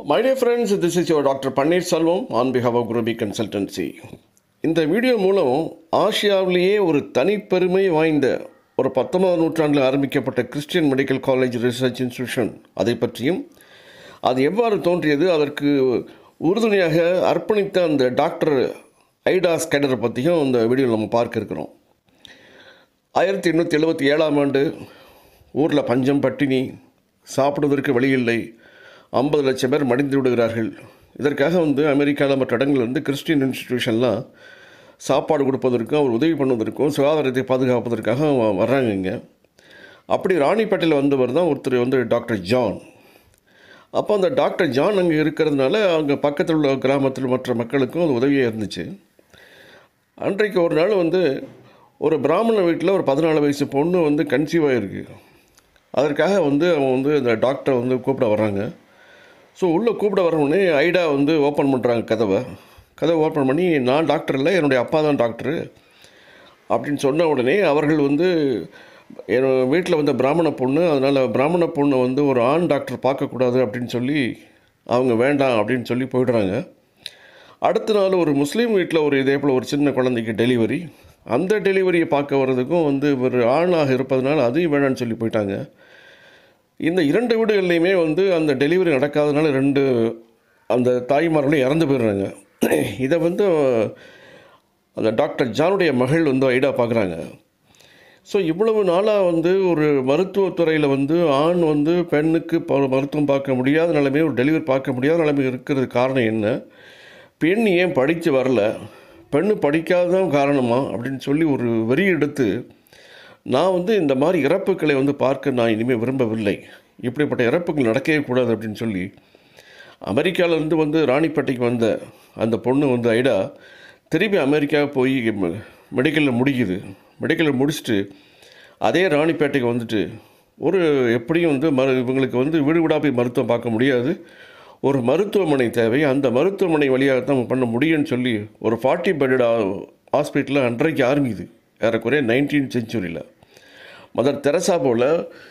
My dear friends, this is your Dr. Pannir Selvam on behalf of Gurubi Consultancy. இந்த வீடியோ மூலம் ஆசியாவிலேயே ஒரு தனிப்பெருமை வாய்ந்த ஒரு பத்தொன்பதாம் நூற்றாண்டில் ஆரம்பிக்கப்பட்ட Christian medical college research institution அதை பற்றியும் அது எவ்வாறு தோன்றியது அதற்கு உறுதுணையாக அர்ப்பணித்த அந்த டாக்டர் ஐடா ஸ்கேடரை பற்றியும் இந்த வீடியோவில் நம்ம பார்க்க இருக்கிறோம் ஆயிரத்தி எண்ணூற்றி எழுபத்தி ஏழாம் ஆண்டு ஊரில் பஞ்சம் பட்டினி சாப்பிடுவதற்கு வழி இல்லை ஐம்பது லட்சம் பேர் மடிந்து விடுகிறார்கள் இதற்காக வந்து அமெரிக்காவில் மற்ற இடங்களில் வந்து கிறிஸ்டியன் இன்ஸ்டிடியூஷன்லாம் சாப்பாடு கொடுப்பதற்கும் அவர் உதவி பண்ணுவதற்கும் சுகாதாரத்தை பாதுகாப்பதற்காக வ- வர்றாங்க இங்கே அப்படி ராணிப்பேட்டையில் வந்தவர் தான் ஒருத்தர் வந்து டாக்டர் ஜான் அப்போ அந்த டாக்டர் ஜான் அங்கே இருக்கிறதுனால அங்கே பக்கத்தில் உள்ள கிராமத்தில் மற்ற மக்களுக்கும் அது உதவியாக இருந்துச்சு அன்றைக்கு ஒரு நாள் வந்து ஒரு பிராமண வீட்டில் ஒரு பதினாலு வயசு பொண்ணு வந்து கன்சீவ் ஆகிருக்கு அதற்காக வந்து அவன் வந்து அந்த டாக்டரை வந்து கூப்பிட வர்றாங்க ஸோ உள்ளே கூப்பிட வரவுடனே ஐடா வந்து ஓப்பன் பண்ணுறாங்க கதவை கதவை ஓப்பன் பண்ணி நான் டாக்டர் இல்லை என்னுடைய அப்பா தான் டாக்டரு அப்படின்னு சொன்ன உடனே அவர்கள் வந்து என் வீட்டில் வந்த பிராமண பொண்ணு அதனால் பிராமண பொண்ணை வந்து ஒரு ஆண் டாக்டர் பார்க்கக்கூடாது அப்படின்னு சொல்லி அவங்க வேண்டாம் அப்படின்னு சொல்லி போயிடுறாங்க அடுத்த நாள் ஒரு முஸ்லீம் வீட்டில் ஒரு இதே போல் ஒரு சின்ன குழந்தைக்கு டெலிவரி அந்த டெலிவரியை பார்க்க வர்றதுக்கும் வந்து ஒரு ஆணாக இருப்பதனால அதையும் வேணான்னு சொல்லி போயிட்டாங்க இந்த இரண்டு வீடுகள்லையுமே வந்து அந்த டெலிவரி நடக்காதனால ரெண்டு அந்த தாய்மார்களும் இறந்து போயிடுறாங்க இதை வந்து அந்த டாக்டர் ஜானுடைய மகள் வந்து ஐடா பார்க்குறாங்க ஸோ இவ்வளவு நாளாக வந்து ஒரு மருத்துவத்துறையில் வந்து ஆண் வந்து பெண்ணுக்கு ப- மருத்துவம் பார்க்க முடியாத நிலைமை ஒரு டெலிவரி பார்க்க முடியாத நிலைமை இருக்கிறது காரணம் என்ன பெண் ஏன் படித்து வரல பெண்ணு படிக்காததான் காரணமா அப்படின்னு சொல்லி ஒரு வரி எடுத்து நான் வந்து இந்த மாதிரி இறப்புகளை வந்து பார்க்க நான் இனிமேல் விரும்பவில்லை இப்படிப்பட்ட இறப்புகள் நடக்கவே கூடாது அப்படின்னு சொல்லி அமெரிக்காவிலேருந்து வந்து ராணிப்பேட்டைக்கு வந்த அந்த பொண்ணு வந்து ஐடா திரும்பி அமெரிக்கா போய் மெடிக்கலில் முடிக்குது மெடிக்கலில் முடிச்சுட்டு அதே ராணிப்பேட்டைக்கு வந்துட்டு ஒரு எப்படியும் வந்து மரு இவங்களுக்கு வந்து வீடு வீடாக போய் மருத்துவம் பார்க்க முடியாது ஒரு மருத்துவமனை தேவை அந்த மருத்துவமனை வழியாக தான் பண்ண முடியும்னு சொல்லி ஒரு ஃபார்ட்டி பெட்டட் ஹாஸ்பிட்டலில் அன்றைக்கு ஆரம்பிக்குது ஏறக்குறைய நைன்டீன் செஞ்சுரியில் மதர் தெரசா போல்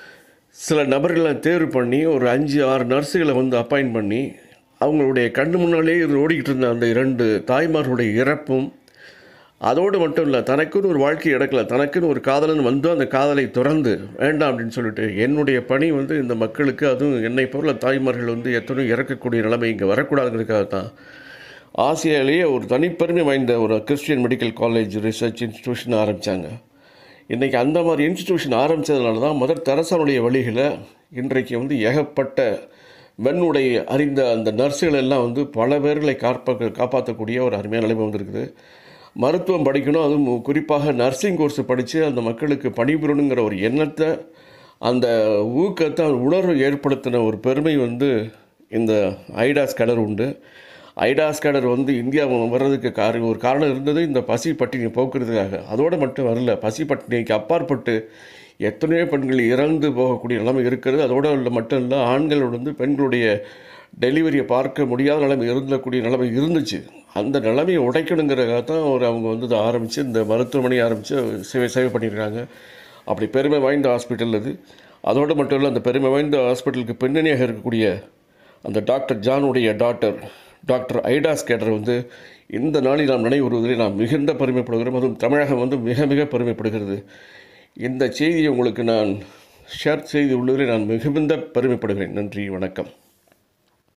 சில நபர்களை தேர்வு பண்ணி ஒரு அஞ்சு ஆறு நர்ஸுகளை வந்து அப்பாயின்ட் பண்ணி அவங்களுடைய கண்ணு முன்னாலே இது ஓடிக்கிட்டு இருந்த அந்த இரண்டு தாய்மார்களுடைய இறப்பும் அதோடு மட்டும் இல்லை தனக்குன்னு ஒரு வாழ்க்கை இடக்கல தனக்குன்னு ஒரு காதலன் வந்து அந்த காதலை துறந்து வேண்டாம் அப்படின்னு சொல்லிட்டு என்னுடைய பணி வந்து இந்த மக்களுக்கு அதுவும் என்னை போல தாய்மார்கள் வந்து எத்தனையோ இறக்கக்கூடிய நிலைமை இங்கே வரக்கூடாதுங்கிறதுக்காக தான் ஆசியாவிலேயே ஒரு தனிப்பெருமை வாய்ந்த ஒரு Christian medical college research institution ஆரம்பித்தாங்க இன்றைக்கி அந்த மாதிரி இன்ஸ்டிடியூஷன் ஆரம்பித்ததுனால தான் மதர் தெரசானுடைய வழிகளை இன்றைக்கு வந்து ஏகப்பட்ட வெண்ணுடை அறிந்த அந்த நர்ஸுகள் எல்லாம் வந்து பல பேர்களை காப்ப காப்பாற்றக்கூடிய ஒரு அருமையான நிலைமை வந்திருக்குது மருத்துவம் படிக்கணும் அதுவும் குறிப்பாக நர்சிங் கோர்ஸ் படித்து அந்த மக்களுக்கு பணிபுரியணுங்கிற ஒரு எண்ணத்தை அந்த ஊக்கத்தை உணர்வு ஏற்படுத்தின ஒரு பெருமை வந்து இந்த ஐடாஸ் கடர் உண்டு ஐடாஸ் கடர் வந்து இந்தியா வர்றதுக்கு காரணம் ஒரு காரணம் இருந்தது இந்த பசி பட்டினி போக்குறதுக்காக அதோடு மட்டும் வரல பசி பட்டினிக்கு அப்பாற்பட்டு எத்தனையோ பெண்கள் இறந்து போகக்கூடிய நிலைமை இருக்கிறது அதோடு இல்லை மட்டும் இல்லை ஆண்கள் வந்து பெண்களுடைய டெலிவரியை பார்க்க முடியாத நிலைமை இருந்தக்கூடிய நிலைமை இருந்துச்சு அந்த நிலைமையை உடைக்கணுங்கிறதுக்காக தான் ஒரு அவங்க வந்து இதை ஆரம்பித்து இந்த மருத்துவமனை ஆரம்பித்து சேவை சேவை பண்ணியிருக்காங்க அப்படி பெருமை வாய்ந்த ஹாஸ்பிட்டல் அது அதோடு மட்டும் இல்லை அந்த பெருமை வாய்ந்த ஹாஸ்பிட்டலுக்கு பின்னணியாக இருக்கக்கூடிய அந்த டாக்டர் ஜானுடைய டாக்டர் டாக்டர் ஐடாஸ் கேட்டர் வந்து இந்த நாளில் நாம் நினைவுறுவதில் நாம் மிகுந்த பெருமைப்படுகிறோம் அதுவும் தமிழகம் வந்து மிக மிக பெருமைப்படுகிறது இந்த செய்தியை உங்களுக்கு நான் ஷேர் செய்து உள்ளதில் நான் மிகுந்த பெருமைப்படுகிறேன் நன்றி வணக்கம்